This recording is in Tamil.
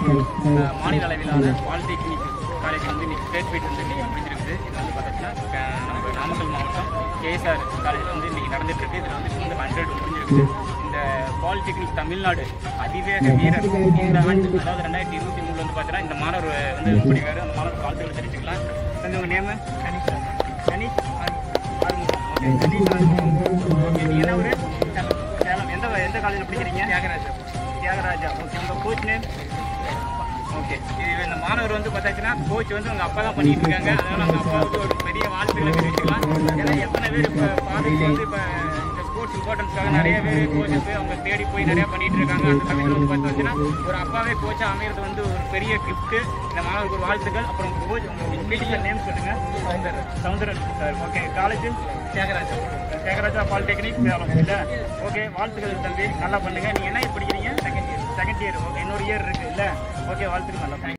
அஹ், மாநில அளவிலான பாலிடெக்னிக் காலேஜ் வந்து இன்னைக்கு ஸ்டேட் ஃபீட் வந்து இன்னைக்கு முடிஞ்சிருக்குது இது வந்து பார்த்தீங்கன்னா க- நம்ம நாமக்கல் மாவட்டம் கேஎஸ்ஆர் காலேஜ் வந்து இன்னைக்கு நடந்துட்டு இருக்கு இதில் வந்து இந்த ஹண்ட்ரட் முடிஞ்சிருக்கு இந்த பாலிடெக்னிக் தமிழ்நாடு அதிவேக வீரர் இந்த ஆண்டு அதாவது ரெண்டாயிரத்தி இருபத்தி மூணுல வந்து பார்த்தீங்கன்னா இந்த மாணவர் வந்து படிக்கிறாரு அந்த மாணவர் வாழ்த்துக்கள் தெரிவிச்சுக்கலாம் வந்து உங்கள் நேமு கணேஷ் கணேஷ் ஆறு- ஆறுமுகம் ஓகே கணேஷ் ஆறுமுகம் ஓகே நீ என்ன ஒரு சேலம் சேலம் எந்த எந்த காலேஜில் படிக்கிறீங்க தியாகராஜா தியாகராஜா ஓகே உங்கள் கோச் நேம் ஓகே இது இந்த மாணவர் வந்து பார்த்தாச்சுன்னா கோச் வந்து உங்கள் அப்பா தான் பண்ணிட்டு இருக்காங்க அதனால அவங்க அப்பாவுக்கு ஒரு பெரிய வாழ்த்துக்களை தெரிவிச்சுக்கலாம் ஏன்னா எத்தனை பேர் இப்போ ஃபாதர்ஸ் வந்து இப்போ இந்த ஸ்போர்ட்ஸ் இம்பார்ட்டன்ஸ்க்காக நிறைய பேர் கோச்சஸ் அவங்க தேடி போய் நிறைய பண்ணிட்டு இருக்காங்க அந்த சமயத்தில் வந்து பார்த்தாச்சுன்னா ஒரு அப்பாவே கோச்சாக அமைகிறது வந்து ஒரு பெரிய கிஃப்ட்டு இந்த மாணவருக்கு ஒரு வாழ்த்துக்கள் அப்புறம் கோச் உங்கள் மீட்டிங் நேம் சொல்லுங்க Soundharan Soundharan sir okay college Thiagaraja Thiagaraja polytechnic Salem இல்லை ஓகே வாழ்த்துக்கள் தம்பி நல்லா பண்ணுங்க நீங்கள் என்ன படிக்கிறீங்க second year second year okay இன்னொரு இயர் இருக்கு இல்லை ஓகே வாழ்த்துக்கள் நல்லா